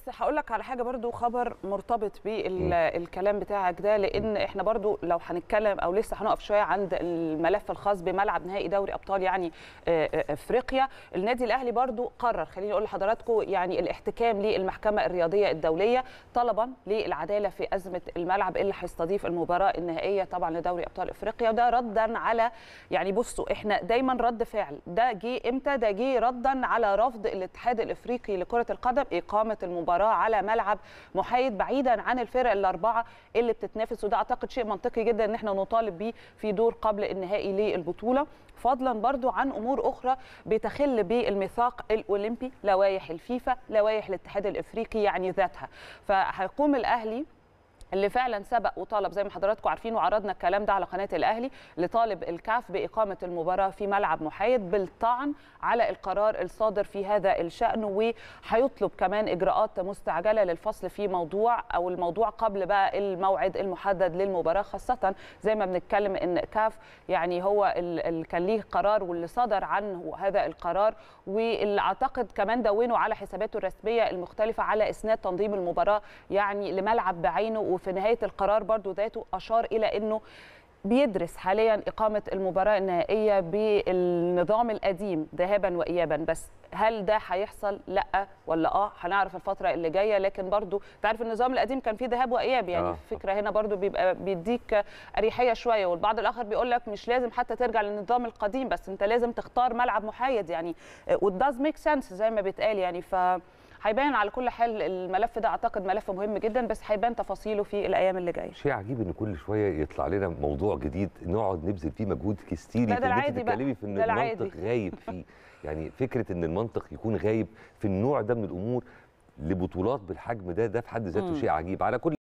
بس هقول لك على حاجه برضو خبر مرتبط بالكلام بتاعك ده لان احنا برضو لو هنتكلم او لسه هنقف شويه عند الملف الخاص بملعب نهائي دوري ابطال يعني آه، آه، افريقيا النادي الاهلي برضو قرر خليني اقول لحضراتكم يعني الاحتكام للمحكمه الرياضيه الدوليه طلبا للعداله في ازمه الملعب اللي هيستضيف المباراه النهائيه طبعا لدوري ابطال افريقيا وده ردا على يعني بصوا احنا دايما رد فعل ده جه امتى ده جه ردا على رفض الاتحاد الافريقي لكره القدم اقامه المباراه على ملعب محايد بعيدا عن الفرق الاربعه اللي بتتنافس وده اعتقد شيء منطقي جدا ان احنا نطالب بيه في دور قبل النهائي للبطوله فضلا برضو عن امور اخرى بتخل بالميثاق الاولمبي لوائح الفيفا لوائح الاتحاد الافريقي يعني ذاتها فهيقوم الاهلي اللي فعلا سبق وطالب زي ما حضراتكم عارفين وعرضنا الكلام ده على قناه الاهلي لطالب الكاف باقامه المباراه في ملعب محايد بالطعن على القرار الصادر في هذا الشان وهيطلب كمان اجراءات مستعجله للفصل في موضوع او الموضوع قبل بقى الموعد المحدد للمباراه خاصه زي ما بنتكلم ان كاف يعني هو اللي كان ليه قرار واللي صدر عنه هذا القرار واللي اعتقد كمان دونوا على حساباته الرسميه المختلفه على اسناد تنظيم المباراه يعني لملعب بعينه وفي نهايه القرار برضو ذاته اشار الى انه بيدرس حاليا إقامة المباراة النهائية بالنظام القديم ذهابا وإيابا بس هل ده هيحصل لا ولا اه هنعرف الفترة اللي جاية لكن برضو تعرف النظام القديم كان فيه ذهاب وإياب يعني آه. آه. الفكرة هنا برضو بيبقى بيديك أريحية شوية والبعض الآخر بيقول لك مش لازم حتى ترجع للنظام القديم بس أنت لازم تختار ملعب محايد يعني وده ميك سنس زي ما بيتقال يعني ف هيبان على كل حال الملف ده اعتقد ملف مهم جدا بس هيبان تفاصيله في الايام اللي جايه شيء عجيب ان كل شويه يطلع لنا موضوع جديد نقعد نبذل فيه مجهود كستيري لا، في ده ان انت العادي بقى. تتكلمي في ان ده العادي. المنطق غايب فيه يعني فكره ان المنطق يكون غايب في النوع ده من الامور لبطولات بالحجم ده ده في حد ذاته مم. شيء عجيب على كل